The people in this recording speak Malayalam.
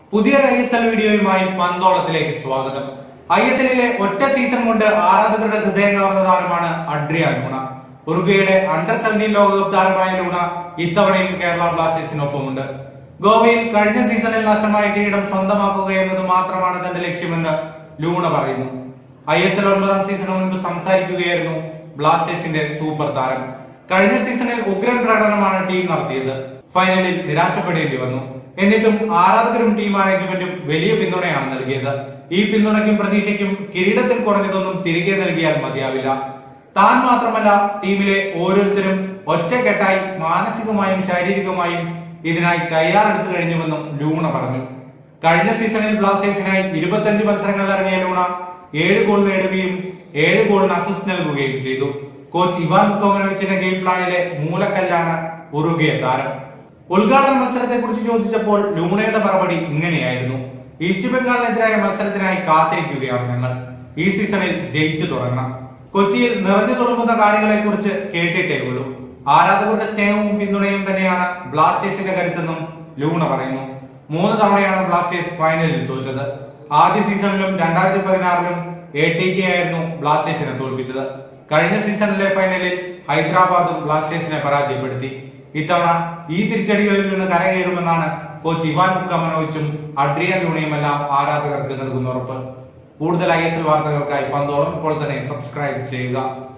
പുതിയൊരു ഐ എസ് എൽ വീഡിയോയുമായി പന്തോളത്തിലേക്ക് സ്വാഗതം ഐ എസ് എല്ലിലെ ഒറ്റ സീസൺ കൊണ്ട് ആരാധകരുടെ ഹൃദയം കവർന്ന താരമാണ് അഡ്രിയാൻ ലൂണ ഉറുഗ്വയുടെ അണ്ടർ സെവൻറ്റീൻ ലോകകപ്പ് താരമായ ലൂണ ഇത്തവണയും കേരള ബ്ലാസ്റ്റേഴ്സിനൊപ്പമുണ്ട് ഗോവയിൽ കഴിഞ്ഞ സീസണിൽ നഷ്ടമായ കിരീടം സ്വന്തമാക്കുക എന്നത് മാത്രമാണ് തന്റെ ലക്ഷ്യമെന്ന് ലൂണ പറയുന്നു ഐ എസ് എൽ ഒൻപതാം സീസണിന് മുൻപ് സംസാരിക്കുകയായിരുന്നു ബ്ലാസ്റ്റേഴ്സിന്റെ സൂപ്പർ താരം കഴിഞ്ഞ സീസണിൽ ഉഗ്രൻ പ്രകടനമാണ് ടീം നടത്തിയത് ഫൈനലിൽ നിരാശപ്പെടേണ്ടി വന്നു എന്നിട്ടും ആരാധകരും ടീം മാനേജ്മെന്റും വലിയ പിന്തുണയാണ് നൽകിയത് ഈ പിന്തുണയ്ക്കും പ്രതീക്ഷയ്ക്കും കിരീടത്തിൽ കുറഞ്ഞതൊന്നും തിരികെ നൽകിയാൽ മതിയാവില്ല താൻ മാത്രമല്ല ടീമിലെ ഓരോരുത്തരും ഒറ്റക്കെട്ടായി മാനസികമായും ശാരീരികമായും ഇതിനായി തയ്യാറെടുത്തു കഴിഞ്ഞുവെന്നും ലൂണ പറഞ്ഞു കഴിഞ്ഞ സീസണിൽ ബ്ലാസ്റ്റേഴ്സിനായി ഇരുപത്തഞ്ച് മത്സരങ്ങളിൽ ഇറങ്ങിയ ലൂണ ഏഴ് ഗോൾ നേടുകയും ഏഴ് ഗോളിന് അസിസ്റ്റ് നൽകുകയും ചെയ്തു കോച്ച് ഇവാൻ മുക്കോമനോവിച്ചിന്റെ ഗെയിം പ്ലാനിലെ മൂലക്കല്ലാണ് ഉറുഗിയ താരം ഉദ്ഘാടന മത്സരത്തെ കുറിച്ച് ചോദിച്ചപ്പോൾ ലൂണയുടെ മറുപടി ഇങ്ങനെയായിരുന്നു ഈസ്റ്റ് ബംഗാളിനെതിരായ മത്സരത്തിനായി കാത്തിരിക്കുകയാണ് ഞങ്ങൾ ഈ സീസണിൽ ജയിച്ചു തുടങ്ങണം കൊച്ചിയിൽ നിറഞ്ഞു തുളുമ്പുന്ന കാണികളെ കുറിച്ച് കേട്ടിട്ടേ ഉള്ളൂ ആരാധകരുടെ സ്നേഹവും പിന്തുണയും തന്നെയാണ് ബ്ലാസ്റ്റേഴ്സിന്റെ കരുത്തെന്നും ലൂണ പറയുന്നു മൂന്ന് തവണയാണ് ബ്ലാസ്റ്റേഴ്സ് ഫൈനലിൽ തോറ്റത് ആദ്യ സീസണിലും രണ്ടായിരത്തി പതിനാറിലും എ ടി കെ ആയിരുന്നു ബ്ലാസ്റ്റേഴ്സിനെ തോൽപ്പിച്ചത് കഴിഞ്ഞ സീസണിലെ ഫൈനലിൽ ഹൈദരാബാദും ബ്ലാസ്റ്റേഴ്സിനെ പരാജയപ്പെടുത്തി ഇത്തവണ ഈ തിരിച്ചടികളിൽ നിന്ന് കരകയറുമെന്നാണ് കോച്ച് ഇവാൻ മുക്കമനോവിച്ചും അഡ്രിയൻ ലൂണയുമെല്ലാം ആരാധകർക്ക് നൽകുന്ന ഉറപ്പ് കൂടുതൽ ഐ എസ് എൽ വാർത്തകൾക്കായി പന്തോളം ഇപ്പോൾ തന്നെ സബ്സ്ക്രൈബ് ചെയ്യുക